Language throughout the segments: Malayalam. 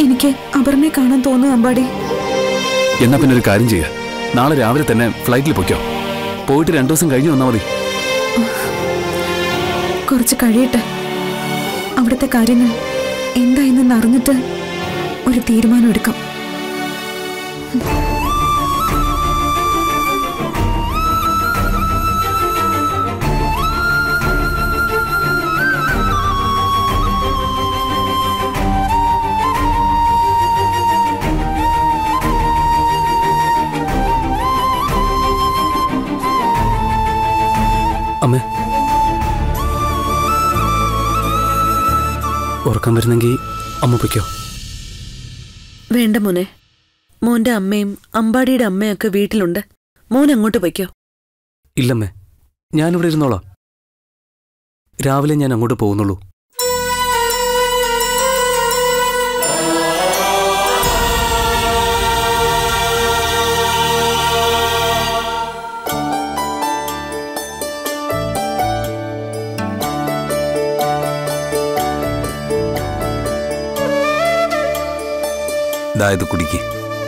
എനിക്ക് അപർണയെ കാണാൻ തോന്നുന്നു അമ്പാടി എന്നാ പിന്നെ ഒരു കാര്യം ചെയ്യുക നാളെ രാവിലെ തന്നെ ഫ്ലൈറ്റിൽ പൊയ്ക്കോ പോയിട്ട് രണ്ടു ദിവസം കഴിഞ്ഞ് വന്നാൽ മതി കുറച്ച് കഴിയട്ടെ അവിടുത്തെ കാര്യങ്ങൾ എന്തായെന്ന് അറിഞ്ഞിട്ട് ഒരു തീരുമാനം എടുക്കാം അമ്മേ ഉറക്കം വരുന്നെങ്കിൽ അമ്മ പൊയ്ക്കോ വേണ്ട മോനെ മോന്റെ അമ്മയും അമ്പാടിയുടെ അമ്മയൊക്കെ വീട്ടിലുണ്ട് മോൻ അങ്ങോട്ട് പൊയ്ക്കോ ഇല്ലമ്മേ ഞാനിവിടെ ഇരുന്നോളാം രാവിലെ ഞാൻ അങ്ങോട്ട് പോകുന്നുള്ളൂ ദാ ഇത് കുടിക്ക്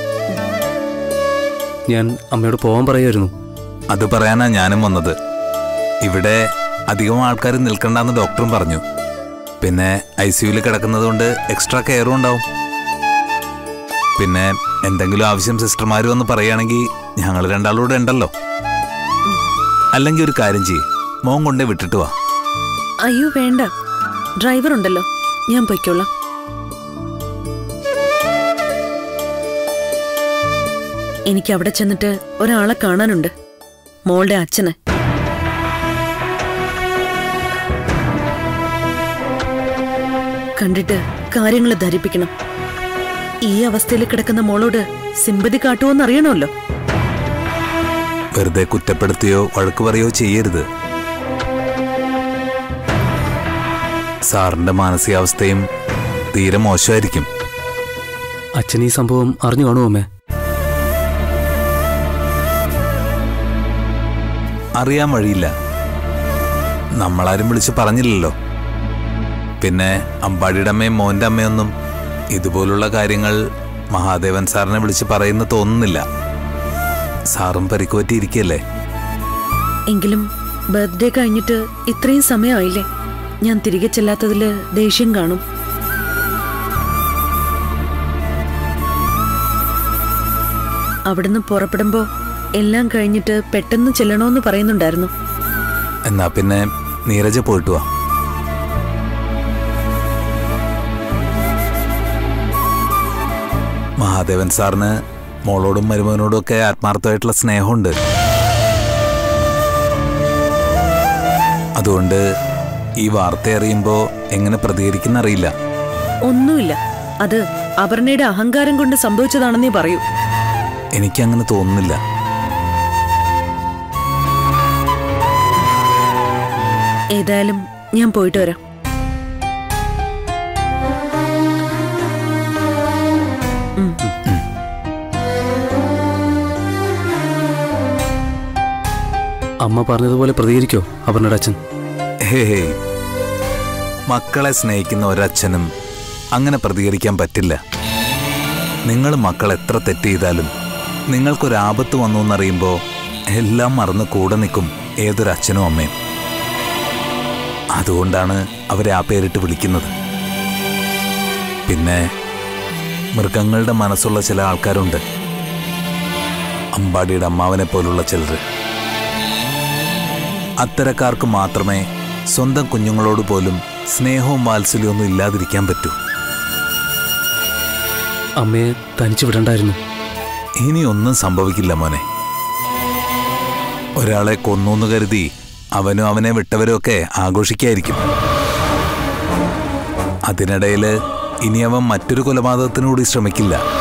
ഞാൻ അമ്മയോട് പോകാൻ പറയായിരുന്നു അത് പറയാനാ ഞാനും വന്നത് ഇവിടെ അധികം ആൾക്കാർ നിൽക്കണ്ടെന്ന് ഡോക്ടറും പറഞ്ഞു പിന്നെ ഐ സിയുയിൽ കിടക്കുന്നത് കൊണ്ട് എക്സ്ട്രാ കെയറും ഉണ്ടാവും പിന്നെ എന്തെങ്കിലും ആവശ്യം സിസ്റ്റർമാർ വന്ന് പറയുകയാണെങ്കിൽ ഞങ്ങൾ രണ്ടാളൂടെ ഉണ്ടല്ലോ അല്ലെങ്കിൽ ഒരു കാര്യം ചെയ്യ് മോൻ കൊണ്ടേ വിട്ടിട്ട് വാ അയ്യോ വേണ്ട ഡ്രൈവർ ഉണ്ടല്ലോ ഞാൻ പൊയ്ക്കോളാം എനിക്ക് അവിടെ ചെന്നിട്ട് ഒരാളെ കാണാനുണ്ട് മോളുടെ അച്ഛനെ കണ്ടിട്ട് കാര്യങ്ങൾ ധരിപ്പിക്കണം ഈ അവസ്ഥയിൽ കിടക്കുന്ന മോളോട് സിമ്പതി കാട്ടുമോന്ന് അറിയണമല്ലോ വെറുതെ കുറ്റപ്പെടുത്തുകയോ വഴക്ക് പറയുകയോ ചെയ്യരുത് സാറിന്റെ മാനസികാവസ്ഥയും തീരെ മോശമായിരിക്കും അച്ഛൻ ഈ സംഭവം അറിഞ്ഞു കാണുമോ അമ്മേ അറിയാൻ വഴിയില്ല നമ്മളാരും വിളിച്ച് പറഞ്ഞില്ലല്ലോ പിന്നെ അമ്പാടിയുടെ അമ്മയും മോന്റെ അമ്മയൊന്നും ഇതുപോലുള്ള കാര്യങ്ങൾ മഹാദേവൻ സാറിനെ വിളിച്ച് പറയുന്ന തോന്നുന്നില്ല സാറും പരിക്കുപറ്റിയിരിക്കല്ലേ എങ്കിലും ബർത്ത്ഡേ കഴിഞ്ഞിട്ട് ഇത്രയും സമയമായില്ലേ ഞാൻ തിരികെ ചെല്ലാത്തതില് ദേഷ്യം കാണും അവിടുന്ന് പുറപ്പെടുമ്പോ എല്ലാം കഴിഞ്ഞിട്ട് പെട്ടെന്ന് ചെല്ലണോന്ന് പറയുന്നുണ്ടായിരുന്നു എന്നാ പിന്നെ നീരജ പോയിട്ട് വാ മഹാദേവൻ സാറിന് മോളോടും മരുമകനോടും ഒക്കെ ആത്മാർത്ഥമായിട്ടുള്ള സ്നേഹമുണ്ട് അതുകൊണ്ട് ഈ വാർത്ത അറിയുമ്പോ എങ്ങനെ പ്രതികരിക്കുന്ന അറിയില്ല ഒന്നുമില്ല അത് അപർണയുടെ അഹങ്കാരം കൊണ്ട് സംഭവിച്ചതാണെന്നേ പറയൂ എനിക്കങ്ങനെ തോന്നുന്നില്ല ഏതായാലും ഞാൻ പോയിട്ട് വരാം അമ്മ പറഞ്ഞതുപോലെ പ്രതികരിക്കോ അപർണയുടെ അച്ഛൻ ഹേ ഹേ മക്കളെ സ്നേഹിക്കുന്ന ഒരച്ഛനും അങ്ങനെ പ്രതികരിക്കാൻ പറ്റില്ല നിങ്ങൾ മക്കൾ എത്ര തെറ്റ് ചെയ്താലും നിങ്ങൾക്കൊരാപത്ത് വന്നു എന്നറിയുമ്പോൾ എല്ലാം മറന്ന് കൂടെ നിൽക്കും ഏതൊരച്ഛനും അമ്മയും അതുകൊണ്ടാണ് അവരെ ആ പേരിട്ട് വിളിക്കുന്നത് പിന്നെ മൃഗങ്ങളുടെ മനസ്സുള്ള ചില ആൾക്കാരുണ്ട് അമ്പാടിയുടെ അമ്മാവനെ പോലുള്ള ചിലർ അത്തരക്കാർക്ക് മാത്രമേ സ്വന്തം കുഞ്ഞുങ്ങളോട് പോലും സ്നേഹവും വാത്സല്യവും ഒന്നും ഇല്ലാതിരിക്കാൻ പറ്റൂ അമ്മയെ തനിച്ചു വിടണ്ടായിരുന്നു ഇനി ഒന്നും സംഭവിക്കില്ല മോനെ ഒരാളെ കൊന്നൂന്ന് കരുതി അവനും അവനെ വിട്ടവരും ഒക്കെ ആഘോഷിക്കായിരിക്കും അതിനിടയിൽ ഇനി അവൻ മറ്റൊരു കൊലപാതകത്തിനുകൂടി ശ്രമിക്കില്ല